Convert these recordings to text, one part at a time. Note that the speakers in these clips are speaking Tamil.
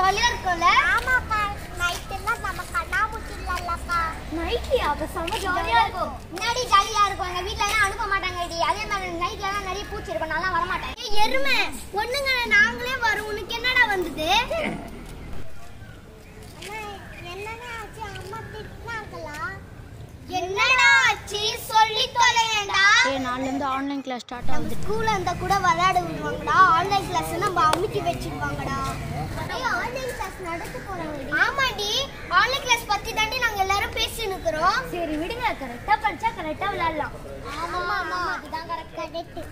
ஜாலியா இருக்கும்ல ஆமாக்கா நைட் எல்லாம் நம்ம கண்ணாமூச்சி இல்லல்லக்கா நைட்லயா அப்ப செம்ம ஜாலியா இருக்கும் முன்னாடி ஜாலியா இருக்கும் எங்க வீட்ல எல்லாம் அனுப்ப மாட்டாங்க டி அதே மாதிரி நைட்ல எல்லாம் நிறைய பூச்சி இருக்கும் நான் வர மாட்டேன் ஏய், எருமை பொண்ணுங்க நாங்களே வரும் உனக்கு என்னடா வந்தது அண்ணா என்னங்க ஆச்சு அம்மா திட்டினாங்களா என்னடா ஆச்சு சொல்லி தொலையேண்டா ஏ நாலுலேருந்து ஆன்லைன் கிளாஸ் ஸ்டார்ட் நம்ம ஸ்கூல்ல இருந்தா கூட விளையாட விடுவாங்கடா ஆன்லைன் கிளாஸ் நம்ம அமுக்கி வச்சிருவாங்கடா ஆன்லைன் கிளாஸ் நடக்க போறாங்க ஆமாடி ஆன்லைன் கிளாஸ் பத்தி தாண்டி நாங்க எல்லாரும் பேசி நிக்கிறோம் சரி விடுங்க கரெக்டாக படிச்சா கரெக்டாக விளையாடலாம் ஆமா ஆமா அதுதான் கரெக்ட் கரெக்ட்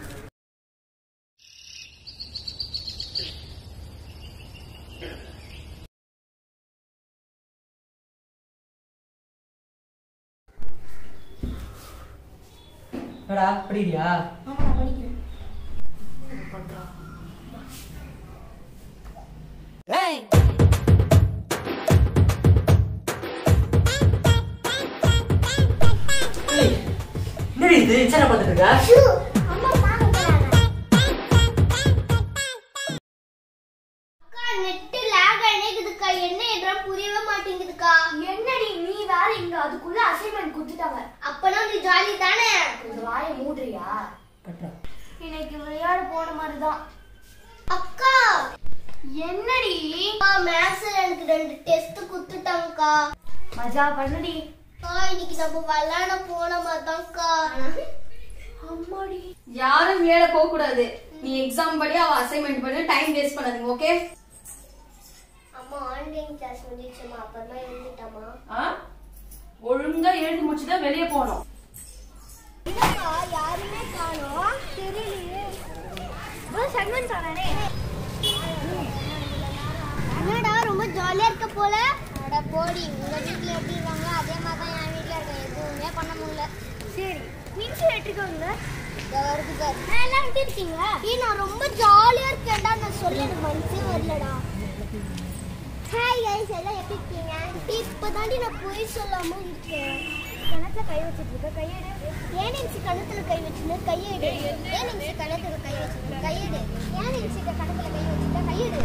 என்னடா படிக்கிறியா ஏய், என்னடி இது இன்ஸ்டா பார்த்துட்டு இருக்க அம்மா பாக்குறாங்க அக்கா நெட் லாக் அணைக்குதுக்கா என்ன என்றால் புரியவே மாட்டேங்குதுக்கா என்னடி நீ வேற இங்க அதுக்குள்ள அசைன்மெண்ட் கொடுத்துட்டாங்க அப்பனா நீ ஜாலி தானே கொஞ்சம் வாயை மூடுறியா பட்றா இன்னைக்கு விளையாட போன மாதிரி தான் அக்கா என்னடி மேத்ஸ்ல எனக்கு ரெண்டு டெஸ்ட் குத்துட்டாங்கக்கா மஜா பண்ணுடி அக்கா இன்னைக்கு நம்ம விளையாட போன மாதிரிதான்க்கா அம்மாடி யாரும் விளையாட போக கூடாது நீ எக்ஸாம் படி அவ அசைன்மெண்ட் பண்ணி டைம் வேஸ்ட் பண்ணாதீங்க ஓகே அம்மா ஆன்லைன் கிளாஸ் முடிச்சுமா அப்புறமா எழுதிட்டாமா ஒழுங்கா எழுதி முடிச்சுதான் வெளியே போகணும் என்னக்கா யாருமே காணோம் தெரியலையே செக்மெண்ட் சொன்னானே என்னடா ரொம்ப ஜாலியா இருக்க போல அட போடி உங்க வீட்ல எப்படி இருக்காங்களோ அதே மாதிரி தான் என் வீட்ல இருக்கேன் எதுவுமே பண்ண முடியல சரி நீங்க எடுத்துக்கோங்க எல்லாம் எப்படி இருக்கீங்க ஏய் நான் ரொம்ப ஜாலியா இருக்கேன்டா நான் சொல்ல எனக்கு மனசே வரலடா ஹாய் கைஸ் எல்லாம் எப்படி இருக்கீங்க இப்பதாண்டி நான் போய் சொல்லாம இருக்கேன் கணத்துல கை வச்சிட்டு இருக்க கையெடு ஏன் நிமிஷம் கணத்துல கை வச்சுன்னு கையெடு ஏன் நிமிஷம் கணத்துல கை வச்சுன்னு கையெடு ஏன் நிமிஷம் கணத்துல கை வச்சுட்டா கையெடு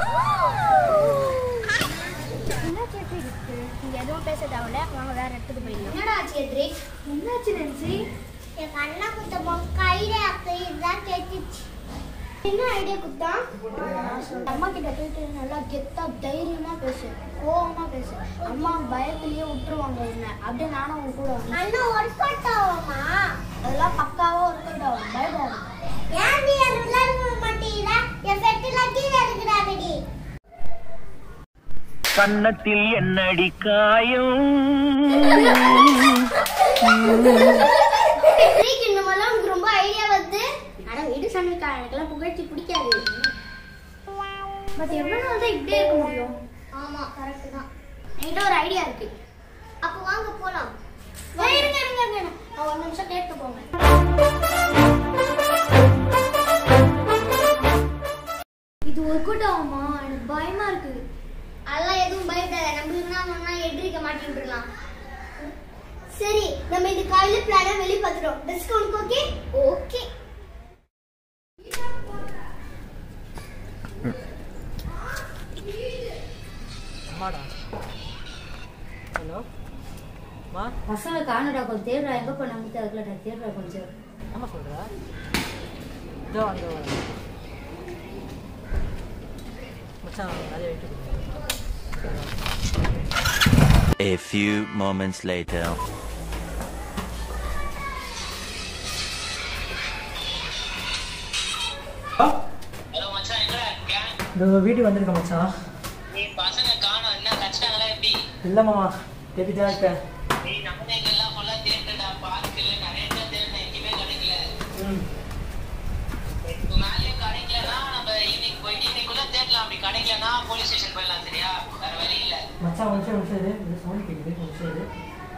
என்ன கேட்டு இருக்கு நீங்க எதுவும் பேச தேவையில்ல வாங்க வேற இடத்துக்கு போயிடலாம் என்னடா ஆச்சு எட்ரிக் என்னாச்சு நென்சி என் கண்ணா குத்தப்போம் கையில அப்ப இதுதான் கேட்டுச்சு என்ன ஐடியா குத்தா அம்மா கிட்ட போயிட்டு நல்லா கெத்தா தைரியமா பேசு கோவமா பேசு அம்மா பயத்திலேயே விட்டுருவாங்க என்ன அப்படியே நானும் உங்க கூட வரேன். அண்ணா ஒர்க் அவுட் ஆகுமா அதெல்லாம் பக்காவா ஒர்க் அவுட் ஆகும் பயப்படாது ஏன் நீ அது விளையாட மாட்டீங்களா என் பெட்டுல கீழே இருக்கிறாரடி கன்னத்தில் என்னடி காயம் எட்ரிக் இந்த மாதிரிலாம் உனக்கு ரொம்ப ஐடியா வருது ஆனா வீடு சமைக்கா எனக்கெல்லாம் புகழ்ச்சி பிடிக்காது பட் எவ்வளவு நாள் தான் இப்படியே இருக்க முடியும் ஆமா கரெக்ட் தான் என்கிட்ட ஒரு ஐடியா இருக்கு அப்ப வாங்க போலாம் ஏய், இருங்க இருங்க இருங்க நான் ஒரு நிமிஷம் கேட்டு போங்க இது ஒர்க் அவுட் ஆகுமா எனக்கு பயமா இருக்கு அதெல்லாம் எதுவும் பயப்படாத நம்ம என்ன ஒன்னா எட்ரிக்க மாட்டி விட்டுறலாம் சரி நம்ம இது காலையில பிளான வெளிய பார்த்துட்டோம் டிஸ்கவுண்ட் ஓகே ஓகே அம்மாடா ஹலோ அம்மா பசங்க காணடா கொஞ்சம் தேடுறா எங்க பண்ணாங்க அதுக்குள்ள தேடுறா கொஞ்சம் அம்மா சொல்கிறா இதோ அங்கே வரேன் மச்சான் நிறைய wait A few moments later. Hello மச்சான் எங்கடா இருக்க இந்த வீட்டுக்கு வந்திருக்கேன் மச்சான் நீ பசங்க காணோம் என்ன கச்சிட்டாங்களா எப்படி இல்லை மாமா தேடிட்டு தான் இருக்கேன் நீ நம்ம எங்கெல்லாம் ஃபுல்லா தேடுடா பார்க்கல நிறைய இடத்துல தேடினேன் எங்கேயுமே கிடைக்கல ம் இப்போ மேலேயும் கிடைக்கலன்னா நம்ம ஈவினிங் போயிட்டு ஈவினிங்குள்ள தேடலாம் அப்படி கிடைக்கலன்னா போலீஸ் ஸ்டேஷன் போயிடலாம் சரியா வேற வழி இல்ல மச்சான் ஒரு நிமிஷம் ஒரு நிமிஷம் இரு. இந்த சவுண்ட் கேட்குது ஒரு நிமிஷம் இரு.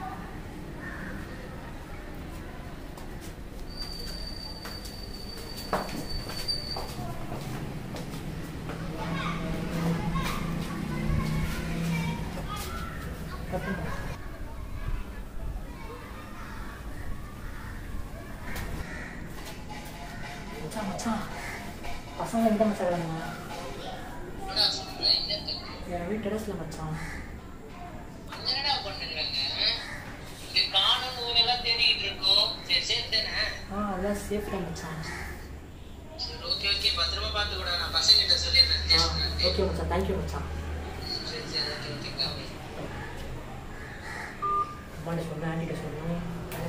கட் பண்ணு. மச்சான் மச்சான் பசங்க எங்க மச்சான் இருக்காங்க என் வீட்டு டெரஸ்ல மச்சான் அங்க என்னடா பண்ணுறாங்க இது காணும் ஊரெல்லாம் தேடிட்டு இருக்கோம் சரி சரி தானே ஆ அதெல்லாம் சேஃப் தான் மச்சான் சரி ஓகே ஓகே பத்திரமா பார்த்துக்கூட நான் பசங்க கிட்ட சொல்லிடுறேன் ஆ ஸ்டேஷன்ல ஓகே மச்சான் தேங்க்யூ மச்சான் சரி சரி ஓகே ஓகே காவி அம்மாட்ட சொன்னேன் ஆண்டிகிட்ட சொன்னேன்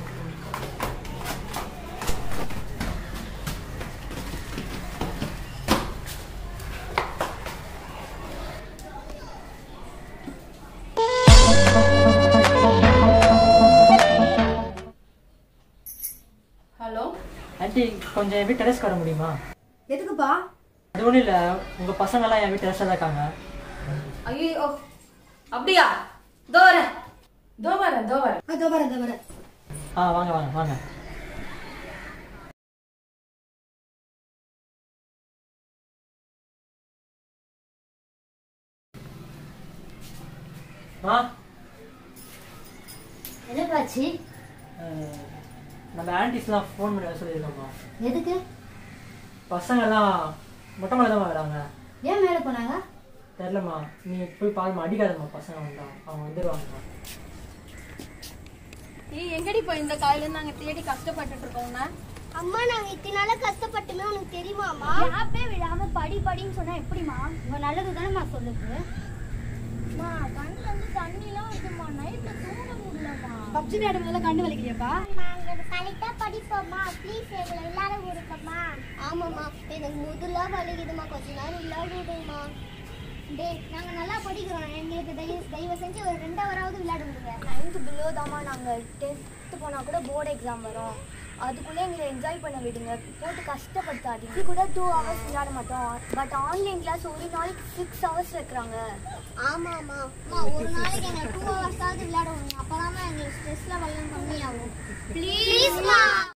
ஹலோ ஆண்டி கொஞ்சம் என் வீட்டு டெரஸ்க்கு வர முடியுமா எதுக்குப்பா அது ஒன்றும் இல்லை உங்கள் பசங்கெல்லாம் என் வீட்டு டெரஸில் தான் இருக்காங்க ஐயோ அப்படியா தோ வரேன் தோ வரேன் தோ வரேன் தோ வரேன் தோ வரேன் ஆ வாங்க வாங்க வாங்க ஆ என்னப்பாச்சு அஹ், நம்ம ஆன்டிஸ்லாம் ஃபோன் பண்ணி வர சொல்லியிருக்கோம்மா எதுக்கு பசங்கெல்லாம் மொட்டை மலை தான் வராங்க ஏன் மேலே போனாங்க தெரிலம்மா நீ போய் பாருமா அடிக்காதம்மா பசங்க வந்தா அவங்க வந்துடுவாங்கம்மா ஏய் எங்கடி போய் இந்த காலையில இருந்து நாங்க தேடி கஷ்டப்பட்டுட்டு இருக்கோங்க அம்மா நாங்க இத்தனை நாளா கஷ்டப்பட்டுமே உனக்கு தெரியுமாமா ஆப்பே விடாம படி படின்னு சொன்னா எப்படிமா உங்க நல்லது தானேம்மா சொல்லுது அம்மா கண்ணுல இருந்து தண்ணிலாம் வருதுமா நைட்ல தூங்க முடியலமா பப்ஜி விளையாடுறதுல கண்டு வலிக்கிறியாப்பா நாங்க கரெக்டா படிப்போமா ப்ளீஸ் எங்களை விளையாட விடுங்கம்மா ஆமாம்மா எனக்கு முதல்ல வலிக்குதுமா கொஞ்ச நேரம் விளையாட விடுங்கம்மா டேய் நாங்க நல்லா படிக்கிறோம் எங்களுக்கு தயவு தயவு செஞ்சு ஒரு ரெண்டு ஹவராவது விளையாட விடுங்க நைன்த்து பிலோ தாம்மா நாங்கள் டென்த்து போனால் கூட போர்டு எக்ஸாம் வரும் அதுக்குள்ளே எங்களை என்ஜாய் பண்ண விடுங்க போட்டு கஷ்டப்படுத்தாதீங்க இது கூட டூ ஹவர்ஸ் விளையாட மாட்டோம் பட் ஆன்லைன் கிளாஸ் ஒரு நாளைக்கு சிக்ஸ் ஹவர்ஸ் வைக்கிறாங்க ஆமாம்மா அம்மா ஒரு நாளைக்கு எங்க டூ ஹவர்ஸாவது விளையாட விடுங்க அப்பதான் எங்களுக்கு ஸ்ட்ரெஸ் லெவல்லாம் கம்மியாகும் ப்ளீஸ்மா